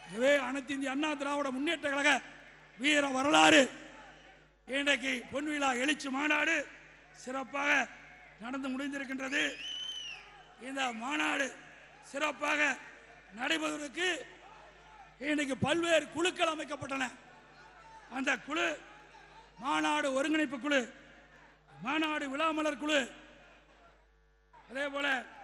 இதுவே அனைத்து இந்திய அண்ணா திராவிட முன்னேற்ற கழக வீர வரலாறு இன்றைக்கு பொன்விழா எழுச்சி மாநாடு சிறப்பாக நடந்து முடிந்திருக்கின்றது இந்த மாநாடு சிறப்பாக நடைபெறுவதற்கு இன்றைக்கு பல்வேறு குழுக்கள் அமைக்கப்பட்டன அந்த குழு மாநாடு ஒருங்கிணைப்பு குழு மாநாடு விழாமலர் குழு அதே போல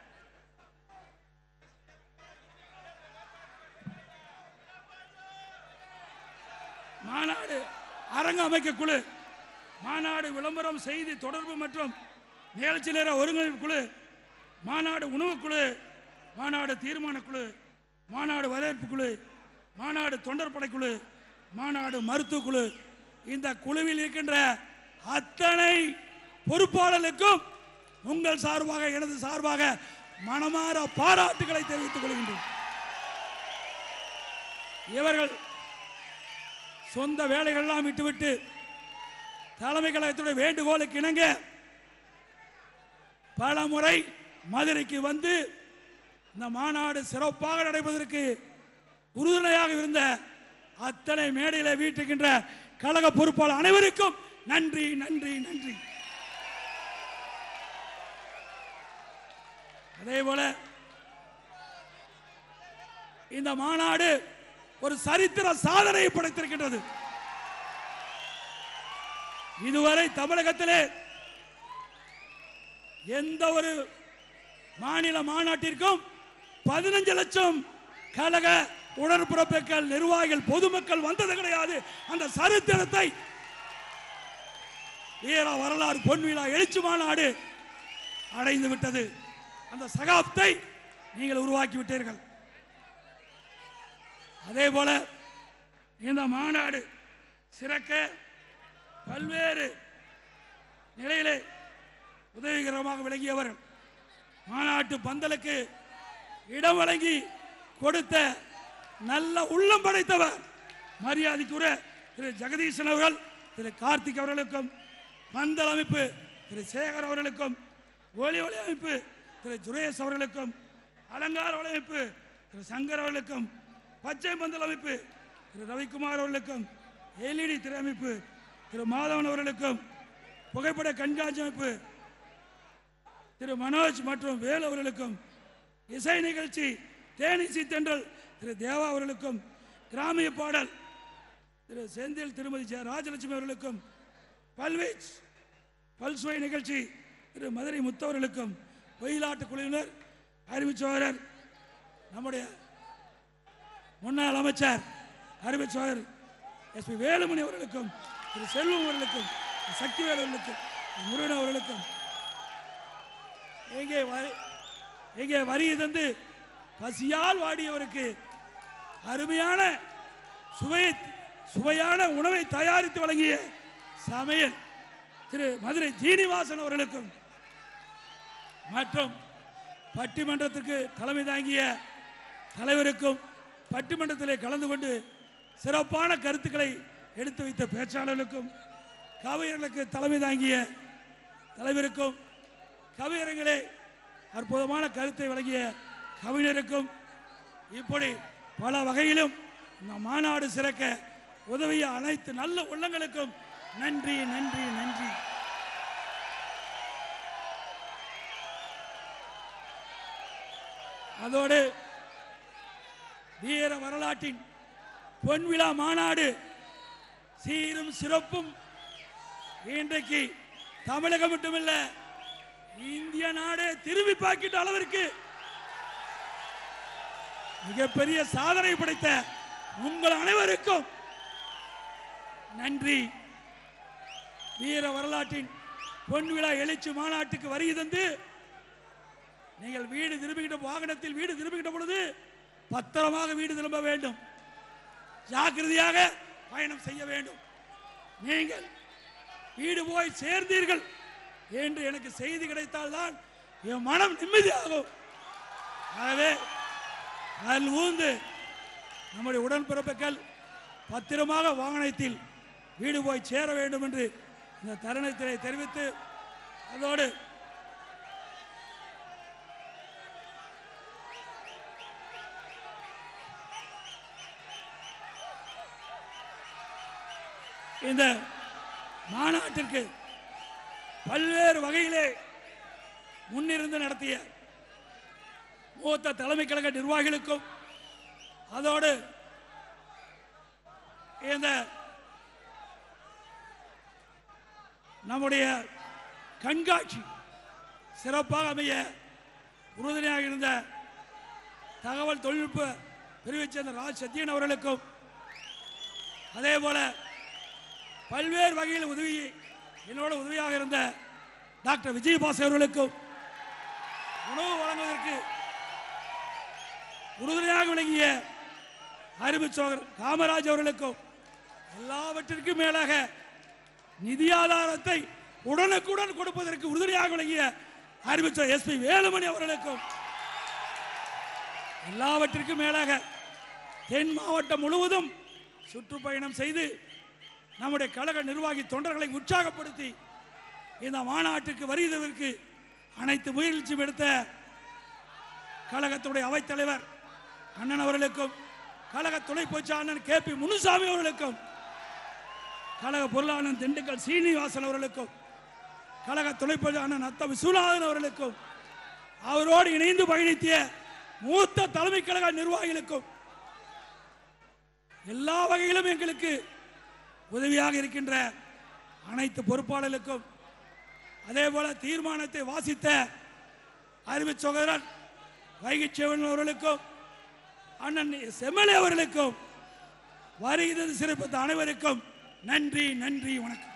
மாநாடு அரங்கு அமைக்க குழு மாநாடு விளம்பரம் செய்தி தொடர்பு மற்றும் நிகழ்ச்சி நேர ஒருங்கிணைப்பு குழு மாநாடு உணவுக் குழு மாநாடு தீர்மான குழு மாநாடு வரவேற்பு குழு மாநாடு தொண்டர் குழு மாநாடு மருத்துவ குழு இந்த குழுவில் இருக்கின்ற அத்தனை பொறுப்பாளர்களுக்கும் உங்கள் சார்பாக எனது சார்பாக மனமாற பாராட்டுகளை தெரிவித்துக் கொள்கின்றோம் இவர்கள் சொந்த வேலைகள்லாம் விட்டுவிட்டு தலைமை கழகத்துடைய வேண்டுகோளுக்கு இணங்க பல முறை மதுரைக்கு வந்து இந்த மாநாடு சிறப்பாக நடைபெறுவதற்கு உறுதுணையாக இருந்த அத்தனை மேடையில வீட்டுகின்ற கழக பொறுப்பாளர் அனைவருக்கும் நன்றி நன்றி நன்றி அதே போல இந்த மாநாடு ஒரு சரித்திர சாதனையை படைத்திருக்கின்றது இதுவரை தமிழகத்திலே எந்த ஒரு மாநில மாநாட்டிற்கும் பதினஞ்சு லட்சம் கழக உடன்பிறப்புகள் நிர்வாகிகள் பொதுமக்கள் வந்தது கிடையாது அந்த சரித்திரத்தை வீர வரலாறு பொன்விழா எழுச்சி மாநாடு அடைந்து விட்டது அந்த சகாப்தை நீங்கள் உருவாக்கி விட்டீர்கள் அதே போல இந்த மாநாடு சிறக்க பல்வேறு நிலையிலே உதவிகரமாக விளங்கியவர்கள் மாநாட்டு பந்தலுக்கு இடம் வழங்கி கொடுத்த நல்ல உள்ளம் படைத்தவர் மரியாதைக்குரிய திரு ஜெகதீசன் அவர்கள் திரு கார்த்திக் அவர்களுக்கும் பந்தல் அமைப்பு திரு சேகர் அவர்களுக்கும் ஒளி ஒளி அமைப்பு திரு சுரேஷ் அவர்களுக்கும் அலங்கார ஒளி அமைப்பு திரு சங்கர் அவர்களுக்கும் பச்சை பந்தல் அமைப்பு திரு ரவிக்குமார் அவர்களுக்கும் எல்இடி திரை அமைப்பு திரு மாதவன் அவர்களுக்கும் புகைப்பட கண்காட்சி அமைப்பு திரு மனோஜ் மற்றும் வேலு அவர்களுக்கும் இசை நிகழ்ச்சி தேனிசி தென்றல் திரு தேவா அவர்களுக்கும் கிராமிய பாடல் திரு செந்தில் திருமதி ஜெ ராஜலட்சுமி அவர்களுக்கும் பல்வேஜ் பல்சுவை நிகழ்ச்சி திரு மதுரை முத்தவர்களுக்கும் ஒயிலாட்டு குழுவினர் அறிவிச்சோழர் நம்முடைய முன்னாள் அமைச்சர் அறிவிச்சோழர் எஸ் பி வேலுமணி அவர்களுக்கும் திரு செல்வம் அவர்களுக்கும் திரு சக்திவேல் அவர்களுக்கும் திரு முருகன் அவர்களுக்கும் இங்கே வரி- இங்கே வரி தந்து பசியால் வாடியவருக்கு அருமையான சுவை சுவையான உணவை தயாரித்து வழங்கிய சமையல் திரு மதுரை ஜீனிவாசன் அவர்களுக்கும் மற்றும் பட்டிமன்றத்திற்கு தலைமை தாங்கிய தலைவருக்கும் பட்டிமன்றத்திலே கலந்து கொண்டு சிறப்பான கருத்துக்களை எடுத்து வைத்த பேச்சாளர்களுக்கும் கவிஞர்களுக்கு தலைமை தாங்கிய தலைவருக்கும் கவிஞர்களே அற்புதமான கருத்தை வழங்கிய கவிஞருக்கும் இப்படி பல வகையிலும் இந்த மாநாடு சிறக்க உதவிய அனைத்து நல்ல உள்ளங்களுக்கும் நன்றி நன்றி நன்றி அதோடு வீர வரலாற்றின் பொன்விழா மாநாடு சீரும் சிறப்பும் இன்றைக்கு தமிழகம் மட்டுமல்ல இந்திய நாடே திரும்பி பார்க்கின்ற அளவிற்கு மிகப்பெரிய சாதனை படைத்த உங்கள் அனைவருக்கும் நன்றி வீர வரலாற்றின் பொன்விழா எழுச்சி மாநாட்டுக்கு வருகை தந்து நீங்கள் வீடு திரும்புகின்ற வாகனத்தில் வீடு திரும்புகின்ற பொழுது பத்திரமாக வீடு திரும்ப வேண்டும் ஜாக்கிரதையாக பயணம் செய்ய வேண்டும் நீங்கள் வீடு போய் சேர்ந்தீர்கள் என்று எனக்கு செய்தி கிடைத்தால்தான் என் மனம் நிம்மதியாகும் ஆகவே அதில் ஊந்து நம்முடைய உடன்பிறப்புகள் பத்திரமாக வாகனத்தில் வீடு போய் சேர வேண்டும் என்று இந்த தருணத்திலே தெரிவித்து அதோடு இந்த மாநாட்டிற்கு பல்வேறு வகையிலே முன்னிருந்து நடத்திய மூத்த தலைமை கழக நிர்வாகிகளுக்கும் அதோடு இந்த நம்முடைய கண்காட்சி சிறப்பாக அமைய உறுதுணையாக இருந்த தகவல் தொழில்நுட்ப பிரிவைச் சேர்ந்த ராஜ் சத்யன் அவர்களுக்கும் அதே போல பல்வேறு வகையில் உதவி என்னோட உதவியாக இருந்த டாக்டர் விஜயபாஸ் அவர்களுக்கும் உணவு வழங்குவதற்கு உறுதுணையாக விளங்கிய அருமை சோழர் காமராஜ் அவர்களுக்கும் எல்லாவற்றிற்கும் மேலாக நிதி ஆதாரத்தை உடனுக்குடன் கொடுப்பதற்கு உறுதுணையாக விளங்கிய அறிவிச்ச எஸ்பி வேலுமணி அவர்களுக்கும் எல்லாவற்றிற்கும் மேலாக தென் மாவட்டம் முழுவதும் சுற்றுப்பயணம் செய்து நம்முடைய கழக நிர்வாகி தொண்டர்களை உற்சாகப்படுத்தி இந்த மாநாட்டுக்கு வருவதற்கு அனைத்து முயற்சியும் எடுத்த கழகத்துடைய அவைத்தலைவர் அண்ணன் அவர்களுக்கும் கழக துணை பொதுச் அண்ணன் கே பி முனுசாமி அவர்களுக்கும் கழக பொருளாளர் திண்டுக்கல் சீனிவாசன் அவர்களுக்கும் கழக துணை பொதுச் அண்ணன் அத்த விஸ்வநாதன் அவர்களுக்கும் அவரோடு இணைந்து பயணித்திய மூத்த தலைமை கழக நிர்வாகிகளுக்கும் எல்லா வகையிலும் எங்களுக்கு உதவியாக இருக்கின்ற அனைத்து பொறுப்பாளர்களுக்கும் அதே போல தீர்மானத்தை வாசித்த அறிவு சகோதரன் வைகை சிவன் அவர்களுக்கும் அண்ணன் செம்மலை அவர்களுக்கும் வருகிறது சிறப்பித்த அனைவருக்கும் நன்றி நன்றி வணக்கம்